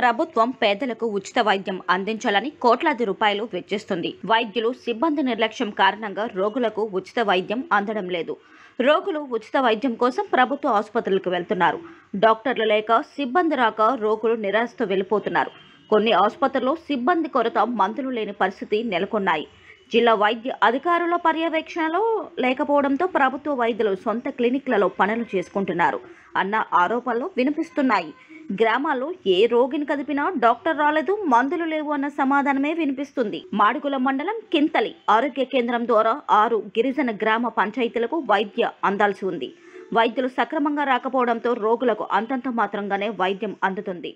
ప్రభుత్వం పేదలకు ఉచిత వైద్యం అందించాలని కోట్లాది రూపాయలు వెచ్చిస్తుంది వైద్యులు సిబ్బంది నిర్లక్ష్యం కారణంగా రోగులకు ఉచిత వైద్యం అందడం లేదు రోగులు ఉచిత వైద్యం కోసం ప్రభుత్వ ఆసుపత్రులకు వెళ్తున్నారు డాక్టర్లు లేక సిబ్బంది రాక రోగులు నిరాశతో వెళ్ళిపోతున్నారు కొన్ని ఆసుపత్రుల్లో సిబ్బంది కొరత మందులు లేని పరిస్థితి నెలకొన్నాయి జిల్లా వైద్య అధికారుల పర్యవేక్షణలో లేకపోవడంతో ప్రభుత్వ వైద్యులు సొంత క్లినిక్లలో పనులు చేసుకుంటున్నారు అన్న ఆరోపణలు వినిపిస్తున్నాయి గ్రామాల్లో ఏ రోగిని కదిపినా డాక్టర్ రాలేదు మందులు లేవు అన్న సమాధానమే వినిపిస్తుంది మాడుగుల మండలం కింతలి ఆరోగ్య కేంద్రం ద్వారా ఆరు గిరిజన గ్రామ పంచాయతీలకు వైద్య అందాల్సి ఉంది వైద్యులు సక్రమంగా రాకపోవడంతో రోగులకు అంతంత మాత్రంగానే వైద్యం అందుతుంది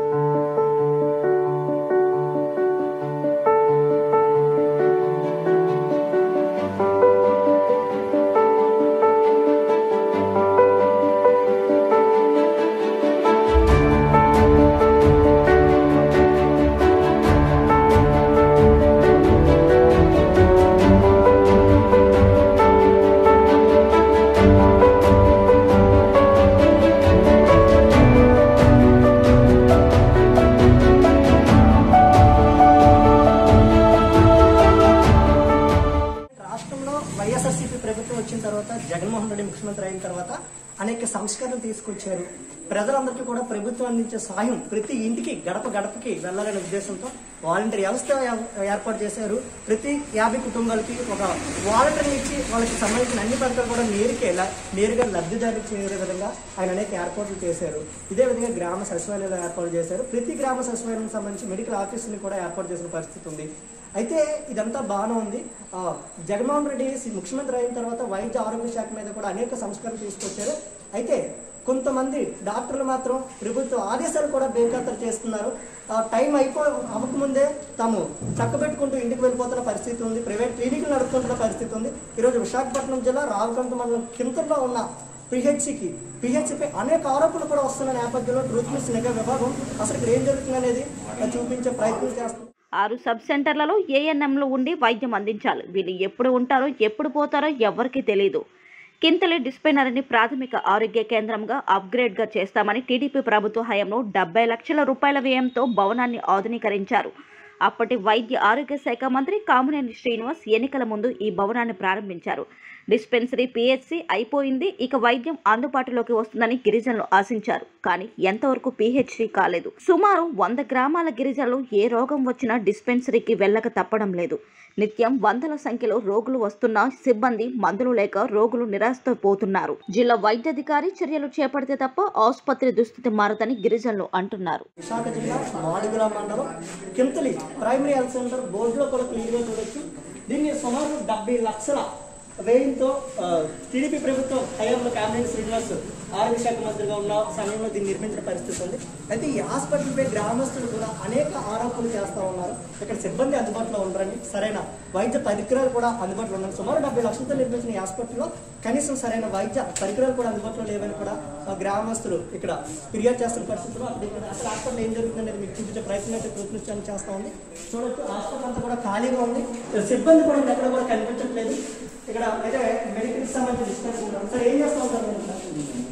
రాష్ట్రంలో వైఎస్ఆర్సీపీ ప్రభుత్వం వచ్చిన తర్వాత జగన్మోహన్ రెడ్డి ముఖ్యమంత్రి అయిన తర్వాత అనేక సంస్కరణలు తీసుకొచ్చారు ప్రజలందరికీ కూడా ప్రభుత్వం అందించే సహాయం ప్రతి ఇంటికి గడప గడపకి వెళ్లాలనే ఉద్దేశంతో వాలంటీర్ వ్యవస్థ ఏ- ఏర్పాటు చేశారు ప్రతి యాభై కుటుంబాలకి ఒక వాలంటీర్ ఇచ్చి వాళ్ళకి సంబంధించిన అన్ని పథకాలు కూడా నేరుకే ల- నేరుగా లబ్ధిదారికి చేరే విధంగా ఆయన అనేక ఏర్పాట్లు చేశారు ఇదే విధంగా గ్రామ సచివాలయాలు ఏర్పాటు చేశారు ప్రతి గ్రామ సచివాలయానికి సంబంధించి మెడికల్ ఆఫీసుని కూడా ఏర్పాటు చేసిన పరిస్థితి ఉంది అయితే ఇదంతా బాగానే ఉంది ఆ, జగన్మోహన్ రెడ్డి సి- ముఖ్యమంత్రి అయిన తర్వాత వైద్య ఆరోగ్య శాఖ మీద కూడా అనేక సంస్కరణలు తీసుకొచ్చారు అయితే కొంతమంది డాక్టర్లు మాత్రం ప్రభుత్వ ఆదేశాలు కూడా బేఖాతరు చేస్తున్నారు ఆ, టైం అయిపో అవ్వకముందే తాము చక్కబెట్టుకుంటూ ఇంటికి వెళ్ళిపోతున్న పరిస్థితి ఉంది ప్రైవేట్ క్లినిక్లు నడుపుకుంటున్న పరిస్థితి ఉంది ఈరోజు విశాఖపట్నం జిల్లా రావుకంట మండలం కింతల్లో ఉన్న పిహెచ్సికి పిహెచ్సిపై అనేక ఆరోపణలు కూడా వస్తున్న నేపథ్యంలో ట్రూత్ మిస్ నిఘా విభాగం అసలు ఇక్కడ ఏం జరుగుతుంది అనేది చూపించే ప్రయత్నం చేస్తుంది ఆరు సబ్ సెంటర్లలో ఏఎన్ఎంలు ఉండి వైద్యం అందించాలి వీళ్ళు ఎప్పుడు ఉంటారో ఎప్పుడు పోతారో ఎవ్వరికీ తెలియదు కింతలి డిస్పెనరీని ప్రాథమిక ఆరోగ్య కేంద్రంగా అప్గ్రేడ్గా చేస్తామని టీడీపీ ప్రభుత్వ హయాంలో డెబ్బై లక్షల రూపాయల వ్యయంతో భవనాన్ని ఆధునీకరించారు అప్పటి వైద్య ఆరోగ్య శాఖ మంత్రి కామినేని శ్రీనివాస్ ఎన్నికల ముందు ఈ భవనాన్ని ప్రారంభించారు డిస్పెన్సరీ పిహెచ్సి అయిపోయింది ఇక వైద్యం అందుబాటులోకి వస్తుందని గిరిజనులు ఆశించారు కానీ ఎంతవరకు పిహెచ్సి కాలేదు సుమారు వంద గ్రామాల గిరిజనులు ఏ రోగం వచ్చినా డిస్పెన్సరీకి వెళ్ళక తప్పడం లేదు నిత్యం వందల సంఖ్యలో రోగులు వస్తున్నా సిబ్బంది మందులు లేక రోగులు నిరాశతో పోతున్నారు జిల్లా వైద్యాధికారి చర్యలు చేపడితే తప్ప ఆసుపత్రి దుస్థితి మారదని గిరిజనులు అంటున్నారు విశాఖ జిల్లా మాడుగుల మండలం కింతలి ప్రైమరీ హెల్త్ సెంటర్ బోర్డులో కూడా క్లియర్గా చూడొచ్చు దీన్ని సుమారు డెబ్బై లక్షల వ్యయంతో ఆ, టీడీపీ ప్రభుత్వం హయాంలో కామినేని శ్రీనివాస్ ఆరోగ్య శాఖ మంత్రిగా ఉన్న సమయంలో దీన్ని నిర్మించిన పరిస్థితి ఉంది అయితే ఈ హాస్పిటల్పై గ్రామస్తులు కూడా అనేక ఆరోపణలు చేస్తూ ఉన్నారు ఇక్కడ సిబ్బంది అందుబాటులో ఉండరని సరైన వైద్య పరికరాలు కూడా అందుబాటులో ఉన్నాయి సుమారు డెబ్బై లక్షలతో నిర్మించిన ఈ హాస్పిటల్లో కనీసం సరైన వైద్య పరికరాలు కూడా అందుబాటులో లేవని కూడా ఆ, గ్రామస్తులు ఇక్కడ ఫిర్యాదు చేస్తున్న పరిస్థితుల్లో అక్కడ ఇక్కడ అసలు హాస్పిటల్ ఏం జరుగుతుంది అనేది మీకు చూపించే ప్రయత్నం అయితే ప్రయత్నించాలని చేస్తా ఉంది చూడొచ్చు హాస్పిటల్ అంతా కూడా ఖాళీగా ఉంది సిబ్బంది కూడా ఎక్కడ కూడా కనిపించట్లేదు ఇక్కడ అయితే మెడికల్ సంబంధించిన డిస్టెన్స్ కూడా సార్ ఏం చేస్తా ఉంటారు మీరు ఇక్కడ?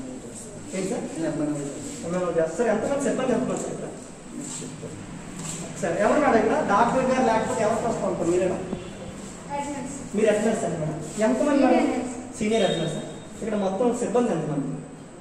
ఏంటి సార్ ఎంఎంఓ చేస్తారు. సార్ ఎంతమంది సిబ్బంది ఎంతమంది సార్ ఇక్కడ సార్ ఎవరున్నాడు ఇక్కడ డాక్టర్ గారు లేకపోతే ఎవరికి వస్తూ ఉంటారు మీరేనా మీరు అడ్మిట్ సార్ మేడం ఎంతమంది మేడం సీనియర్ అడ్మిట్ సార్ ఇక్కడ మొత్తం సిబ్బంది ఎంతమంది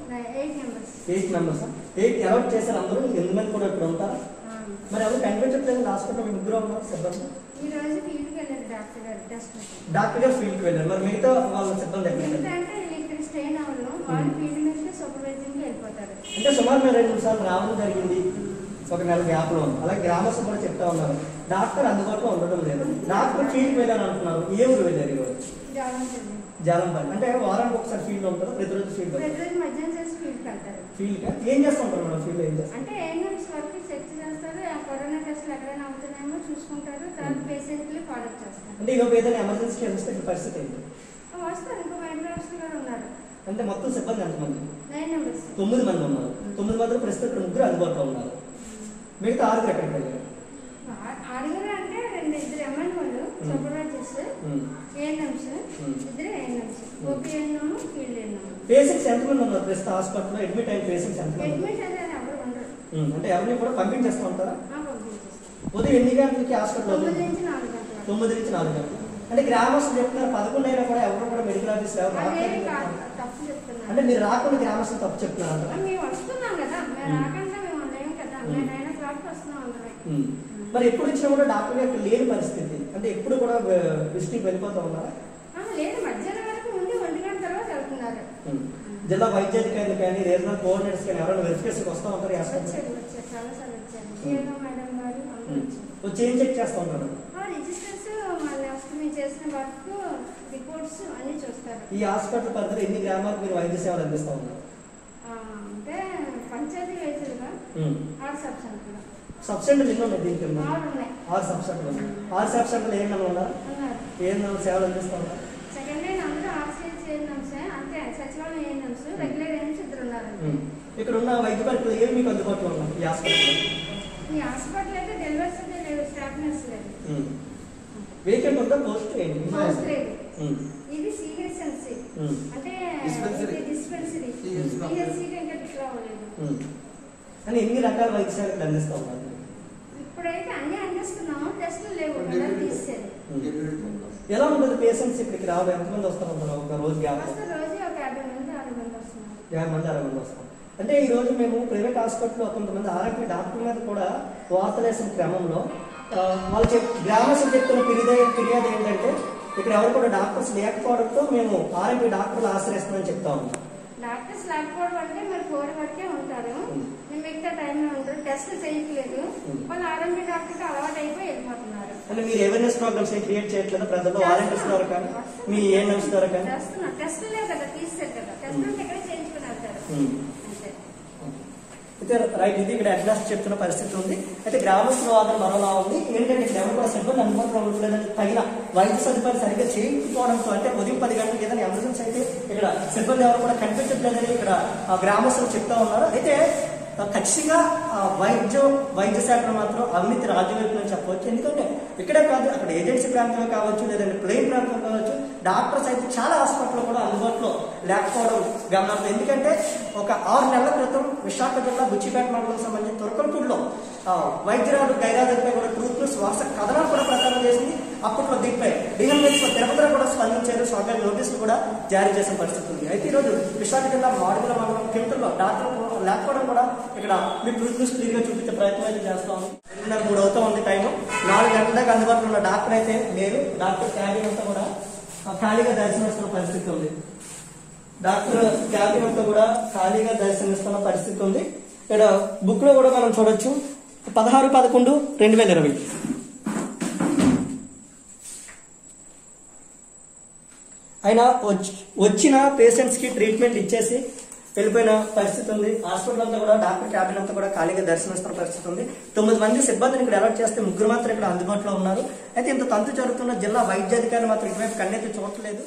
ఎయిట్ మెంబర్స్ ఎయిట్ అలౌట్ చేశారు అందరూ ఎనిమిది మంది కూడా ఇక్కడ ఉంటారు మరి ఎవరు కనిపించట్లేదు హాస్పిటల్ ముగ్గురు ఉన్నారు సిబ్బంది ఈ రోజు ఫీల్డ్కి వెళ్ళారు డాక్టర్ గారు టెస్ట్ డాక్టర్ గారు ఫీల్డ్కి వెళ్ళారు మరి మిగతా వాళ్ళ సిబ్బంది ఎక్కడ ఉన్నారు? ఎందుకంటే ఇక్కడ స్టేన్ అవ్వడం వాళ్ళు ఫీల్డ్ నుంచి సూపర్వైజింగ్కి వెళ్ళిపోతారు అంటే సుమారు మేము రెండు నిమిషాలు రావడం జరిగింది ఒక నెల గ్యాప్లో అలాగే గ్రామస్తులు కూడా చెప్తా ఉన్నారు డాక్టర్ అందుబాటులో ఉండడం లేదు డాక్టర్ ఫీల్డ్కి వెళ్ళారు అంటున్నారు ఏ ఊరు వెళ్ళారు ఈరోజు జాగ్రత్త జాలంపల్లి అంటే వారానికి ఒకసారి ఫీల్డ్ ఉంటారు ప్రతిరోజు ఫీల్డ్ ప్రతిరోజు మధ్యాహ్నం చేసి ఫీల్డ్కి వెళ్తారు ఫీల్డ్ ఏం చేస్తుంటారు మేడం ఫీల్డ్ ఏం చేస్తారు అంటే ఏం వరకు చెక్ చేస్తారు ఆ కరోనా టెస్ట్లు ఎక్కడైనా అవుతున్నాయేమో చూసుకుంటారు తర్వాత పేషెంట్కి ఫాలోఅప్ చేస్తారు అంటే ఇవ్వ ఏదైనా ఎమర్జెన్సీ వస్తే ఇక్కడ పరిస్థితి ఏంటి వస్తారు ఇంకో మెడికల్ ఆఫీసర్ గారు ఉన్నారు అంటే మొత్తం సిబ్బంది ఎంతమంది నైన్ నెంబర్స్ తొమ్మిది మంది ఉన్నారు తొమ్మిది మంది ప్రస్తుతం ఇక్కడ ముగ్గురు అందుబాటులో ఉన్నారు మిగతా ఆరుగురు ఎక్కడికి వెళ్ళారు ఆరుగురు అంటే రెండు ఇద్దరు ఎంఎల్ వాళ్ళు సూపర్వైజర్స్ ఉమ్. ANMs Hmm. ఇద్దరు ANMs OP ANM field ANM patients ఎంతమంది ఉన్నారు ప్రస్తుతం హాస్పిటల్లో అడ్మిట్ అయిన పేషెంట్స్ ఎంతమంది అడ్మిట్ అనేది ఎవరు ఉండరు ఉమ్, అంటే ఎవరిని కూడా పంపించేస్తూ ఉంటారా ఆ, పంపించేస్తాం ఉదయం ఎన్ని గంటలకి హాస్పిటల్ తొమ్మిది ఓపెన్ నుంచి నాలుగు గంటల వరకు. తొమ్మిది నుంచి నాలుగు గంటలు అంటే గ్రామస్తులు చెప్తున్నారు పదకొండు అయినా కూడా ఎవరు కూడా మెడికల్ ఆఫీస్ ఎవరు అదేమి కాదు రావట్లేదు. తప్పు చెప్తున్నాను అంటే మీరు రాకుండా గ్రామస్తులు తప్పు చెప్తున్నారు మేము వస్తున్నాం కదా మేము రాకుండా మేము లేము కదా మేము నైన్ ఓ క్లాక్ వస్తున్నాం అందరం మరి ఎప్పుడు వచ్చినా కూడా డాక్టర్ గారు లేని పరిస్థితి అంటే ఎప్పుడు కూడా విజిటింగ్ వెళ్ళిపోతూ ఉన్నారా ఆ, లేదు మధ్యాహ్నం వరకు ఉండి ఒంటి గంట తర్వాత వెళ్తున్నారు ఉమ్. జిల్లా వైద్యాధికారులు కానీ రీజనల్ కోఆర్డినేటర్స్ కానీ ఎవరైనా వెరిఫికేషన్కి వస్తూ ఉంటారు ఈ హాస్పిటల్ వచ్చారు వచ్చారు చాలా సార్లు వచ్చారు ఏదో మేడం గారు అందరూ వచ్చారు వచ్చి ఏం చెక్ చేస్తూ ఉంటారు ఆ రిజిస్టర్స్ మళ్ళీ నెక్స్ట్ మేము చేసిన వర్క్ రిపోర్ట్స్ అన్నీ చూస్తారు ఈ హాస్పిటల్ పరిధిలో ఎన్ని గ్రామాలకు మీరు వైద్య సేవలు అందిస్తూ ఉన్నారు ఆ, అంటే పంచాయతీ వైద్యులుగా ఆరు సబ్ సెంటర్లు సబ్ సెంటర్ ఎన్ని ఉన్నాయి దీనికి కింద? ఆరు ఉన్నాయి ఆరు సబ్ సెంటర్లు ఉన్నాయి. ఆరు సబ్ సెంటర్లు ఏం నెలలు ఉన్నారు ఉన్నారు ఏం నెలలు సేవలు అందిస్తూ ఉన్నారు సెకండ్ లైన్ అందరూ ఆర్సీఎస్ ఏఎన్ఎంస్ అంటే సచివాలయం ఏఎన్ఎంస్ రెగ్యులర్ ఏఎన్ఎంస్ ఇద్దరు ఉన్నారు ఉమ్. ఇక్కడ ఉన్న వైద్య పరిస్థితులు ఏమి మీకు అందుబాటులో ఉన్నాయి ఈ హాస్పిటల్లో ఈ హాస్పిటల్ అయితే డెలివరీస్ అయితే లేదు స్టాఫ్ నర్స్ లేదు వేకెంట్ ఉందా పోస్ట్ ఏంటి హౌస్ లేదు ఉమ్. ఇది సిహెచ్ఎన్సి ఉమ్. అంటే Dispensary. ఇది డిస్పెన్సరీ Yes, ma'am. సిహెచ్సికి ఇంకా డిక్లా అవ్వలేదు ఉమ్. అని ఎన్ని రకాల వైద్య సేవలు అందిస్తూ ఉన్నారు ఇప్పుడైతే అన్ని అందిస్తున్నాము టెస్టులు లేవు కదా తీసేది ఎలా ఉంటుంది పేషెంట్స్ ఇక్కడికి రావడం ఎంతమంది వస్తూ ఉంటారు ఒక రోజు గ్యాప్ వస్తే రోజు ఒక యాభై మంది అరవై మంది వస్తున్నారు యాభై మంది అరవై మంది వస్తాం అంటే ఈ రోజు మేము ప్రైవేట్ హాస్పిటల్లో కొంతమంది ఆరోగ్య డాక్టర్ మీద కూడా వార్తలు వేసిన క్రమంలో ఆ, వాళ్ళు చెప్ గ్రామస్తులు చెప్తున్న ఫిర్యాదు ఫిర్యాదు ఏంటంటే ఇక్కడ ఎవరు కూడా డాక్టర్స్ లేకపోవడంతో మేము ఆరోగ్య డాక్టర్లు ఆశ్రయిస్తామని చెప్తా ఉన్నాం డాక్టర్స్ లేకపోవడం అంటే మరి ఫోర్ వరకే ఉంటారు మేము మిగతా టైంలో ఉంటారు టెస్ట్ చేయట్లేదు వాళ్ళు ఆర్ఎంపీ డాక్టర్కి అలవాటు అయిపోయి వెళ్ళిపోతున్నారు అంటే మీరు అవేర్నెస్ ప్రోగ్రామ్స్ ఏం క్రియేట్ చేయట్లేదు ప్రజల్లో వాలంటీర్స్ ద్వారా కానీ మీ ఏ నర్స్ ద్వారా కానీ చేస్తున్నారు టెస్ట్ లేవు కదా తీసేది కదా టెస్ట్ ఉంటే ఇక్కడే చేయించుకుని వెళ్తారు ఉమ్. అంతే అయితే రైట్ ఇది ఇక్కడ అడ్రస్ చెప్తున్న పరిస్థితి ఉంది అయితే గ్రామస్తుల వాదన మరోలా ఉంది ఏంటంటే ఇక్కడ ఎవరు కూడా సిబ్బంది అందుబాటులో ఉండలేదని తగిన వైద్య సదుపాయాలు సరిగ్గా చేయించుకోవడంతో అంటే ఉదయం పది గంటలకు ఏదైనా ఎమర్జెన్సీ అయితే ఇక్కడ సిబ్బంది ఎవరు కూడా కనిపించట్లేదని ఇక్కడ ఆ గ్రామస్తులు చెప్తా ఉన్నారు అయితే ఆ, ఖచ్చితంగా ఆ, వైద్యం వైద్య శాఖలో మాత్రం అవినీతి రాజ్యవైపు అని చెప్పవచ్చు ఎందుకంటే ఇక్కడే కాదు అక్కడ ఏజెన్సీ ప్రాంతంలో కావచ్చు లేదంటే ప్లెయిన్ ప్రాంతంలో కావచ్చు డాక్టర్స్ అయితే చాలా హాస్పిటల్ కూడా అందుబాటులో లేకపోవడం గమనార్థం ఎందుకంటే ఒక ఆరు నెలల క్రితం విశాఖ జిల్లా బుచ్చిపేట మండలం సంబంధించిన తురకలపూడిలో ఆ, వైద్యురాలు గైరాజుపై కూడా ట్రూత్ న్యూస్ వరుస కథనాలు కూడా ప్రచారం చేసింది అప్పట్లో దీనిపై డిఎంఎస్ తిరుపతిలో కూడా స్పందించారు స్వాగత నోటీసులు కూడా జారీ చేసిన పరిస్థితి ఉంది అయితే ఈరోజు విశాఖ జిల్లా మాడుగుల మండలం కింటల్లో డాక్టర్ లేకపోవడం కూడా ఇక్కడ మీ ట్రూత్ న్యూస్ క్లియర్ గా చూపించే ప్రయత్నం అయితే చేస్తాం రెండున్నర మూడు అవుతా ఉంది టైం నాలుగు గంటల దాకా అందుబాటులో ఉన్న డాక్టర్ అయితే లేరు డాక్టర్ క్యాబిన్ అంతా కూడా ఆ, ఖాళీగా దర్శనమిస్తున్న పరిస్థితి ఉంది డాక్టర్ క్యాబిన్ అంతా కూడా ఖాళీగా దర్శనమిస్తున్న పరిస్థితి ఉంది ఇక్కడ బుక్ లో కూడా మనం చూడొచ్చు పదహారు పదకొండు రెండు వేల ఇరవై ఆయన వచ్చి- వచ్చిన పేషెంట్స్ కి ట్రీట్మెంట్ ఇచ్చేసి వెళ్ళిపోయిన పరిస్థితి ఉంది హాస్పిటల్ అంతా కూడా డాక్టర్ క్యాబిన్ అంతా కూడా ఖాళీగా దర్శనమిస్తున్న పరిస్థితి ఉంది తొమ్మిది మంది సిబ్బందిని ఇక్కడ అలర్ట్ చేస్తే ముగ్గురు మాత్రం ఇక్కడ అందుబాటులో ఉన్నారు అయితే ఇంత తంతు జరుగుతున్న జిల్లా వైద్యాధికారులు మాత్రం ఇటువైపు కన్నెత్తి చూడట్లేదు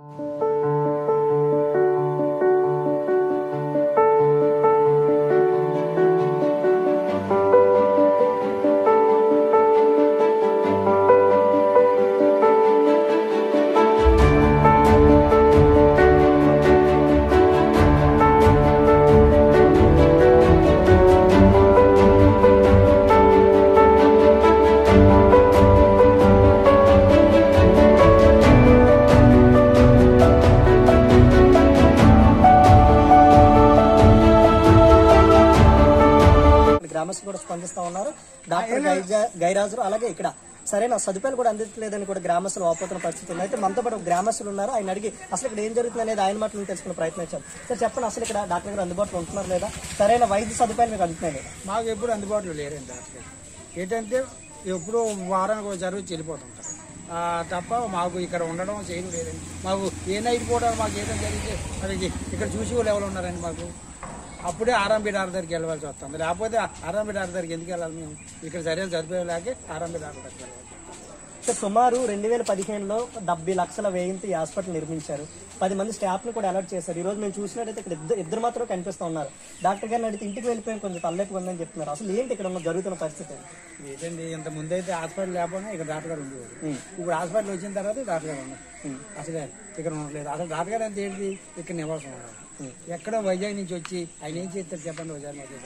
గ్రామస్తులు కూడా స్పందిస్తా ఉన్నారు డాక్టర్ గైజా- గైరాజులు అలాగే ఇక్కడ సరైన సదుపాయాలు కూడా అందట్లేదని కూడా గ్రామస్తులు వాపోతున్న పరిస్థితి ఉంది అయితే మనతో పాటు గ్రామస్తులు ఉన్నారు ఆయన అడిగి అసలు ఇక్కడ ఏం జరుగుతుంది అనేది ఆయన మాటలు తెలుసుకునే ప్రయత్నం చేశాం సార్ చెప్పండి అసలు ఇక్కడ డాక్టర్ గారు అందుబాటులో ఉంటున్నారు లేదా సరైన వైద్య సదుపాయాలు మీకు అందుతున్నాయి లేదా మాకు ఎప్పుడు అందుబాటులో లేరండి డాక్టర్ ఏంటంటే ఎప్పుడూ వారానికి ఒకసారి వచ్చి వెళ్ళిపోతుంటారు ఆ, తప్ప మాకు ఇక్కడ ఉండడం చేయడం లేదండి మాకు ఏ నైట్ పూట మాకు ఏదైనా జరిగితే మరి ఇక్కడ చూసి వాళ్ళు ఎవరు ఉన్నారండి మాకు అప్పుడే ఆర్ఎంబి డాక్టర్ దగ్గరికి వెళ్ళవలసి వస్తుంది లేకపోతే ఆర్ఎంబి డాక్టర్ దగ్గరికి ఎందుకు వెళ్ళాలి మేము ఇక్కడ సరైన సదుపాయం లేక ఆర్ఎంబి డాక్టర్ దగ్గరికి వెళ్ళాలి సో సుమారు రెండు వేల పదిహేనులో డెబ్బై లక్షల వ్యయంతో ఈ హాస్పిటల్ నిర్మించారు పది మంది స్టాఫ్ ని కూడా అలర్ట్ చేశారు ఈ రోజు మేము చూసినట్టయితే ఇక్కడ ఇద్దరు ఇద్దరు మాత్రం కనిపిస్తూ ఉన్నారు డాక్టర్ గారిని అడిగితే ఇంటికి వెళ్ళిపోయి కొంచెం తల్లెక్కి ఉందని చెప్తున్నారు అసలు ఏంటి ఇక్కడ ఉన్న జరుగుతున్న పరిస్థితి ఏంటండి ఇంత ముందు అయితే హాస్పిటల్ లేకపోయినా ఇక్కడ డాక్టర్ గారు ఉండేవారు ఇప్పుడు హాస్పిటల్ వచ్చిన తర్వాత డాక్టర్ గారు ఉన్నారు అసలు ఇక్కడ ఉండలేదు అసలు డాక్టర్ గారు అంటే ఏంటి ఇక్కడ నివాసం ఉన్నారు ఎక్కడో వైజాగ్ నుంచి వచ్చి ఆయన ఏం చేస్తారు చెప్పండి వైజాగ్ మాకు చెప్పండి.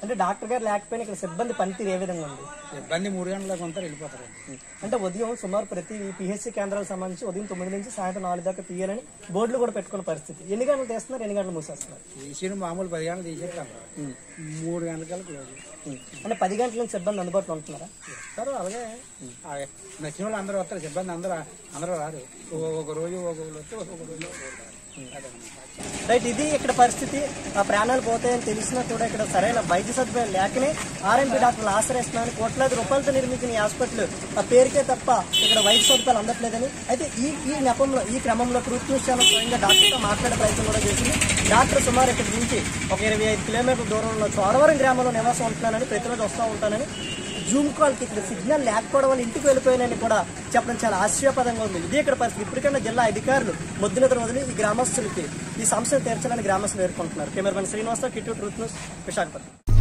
అంటే డాక్టర్ గారు లేకపోయినా ఇక్కడ సిబ్బంది పనితీరు ఏ విధంగా ఉంది ఇబ్బంది మూడు గంటలకు ఉంటారు వెళ్ళిపోతారు అంటే ఉదయం సుమారు ప్రతి పిహెచ్సి కేంద్రాలకు సంబంధించి ఉదయం తొమ్మిది నుంచి సాయంత్రం నాలుగు దాకా తీయాలని బోర్డులు కూడా పెట్టుకున్న పరిస్థితి ఎన్ని గంటలు తీస్తున్నారు ఎన్ని గంటలు మూసేస్తున్నారు తీసిన మామూలు పది గంటలు తీసేస్తాను మూడు గంటలకల్లా క్లోజ్ అంటే పది గంటల నుంచి సిబ్బంది అందుబాటులో ఉంటున్నారా వస్తారు అలాగే ఆ నచ్చిన వాళ్ళు అందరూ వస్తారు సిబ్బంది అందరూ అందరూ రారు ఒక- ఒక రోజు ఒక వస్తే ఒక రోజు ఒక్కొక్కరు రారు. అదన్నమాట. రైట్ ఇది ఇక్కడ పరిస్థితి ఆ ప్రాణాలు పోతాయని తెలిసినా కూడా ఇక్కడ సరైన వైద్య సదుపాయం లేకనే ఆర్ఎంపీ డాక్టర్లు ఆశ్రయిస్తున్నారని కోట్లాది రూపాయలతో నిర్మించిన ఈ హాస్పిటల్ ఆ పేరుకే తప్ప ఇక్కడ వైద్య సదుపాయాలు అందట్లేదని అయితే ఈ ఈ నెపంలో ఈ క్రమంలో ట్రూత్ న్యూస్ ఛానల్ స్వయంగా డాక్టర్తో మాట్లాడే ప్రయత్నం కూడా చేసింది డాక్టర్ సుమారు ఇక్కడ నుంచి ఒక ఇరవై ఐదు కిలోమీటర్ల దూరంలో చోడవరం గ్రామంలో నివాసం ఉంటున్నానని ప్రతిరోజు వస్తూ ఉంటానని జూమ్ కాల్కి ఇక్కడ సిగ్నల్ లేకపోవడం వల్ల ఇంటికి వెళ్ళిపోయినని కూడా చెప్పడం చాలా ఆశ్చర్యపదంగా ఉంది ఇది ఇక్కడ పరిస్థితి ఇప్పటికైనా జిల్లా అధికారులు మొద్దునతను వదిలి ఈ గ్రామస్తులకి ఈ సమస్యలు తీర్చాలని గ్రామస్తులు వేడుకుంటున్నారు cameraman Srinivasa Rao Kittu Truth News Visakhapatnam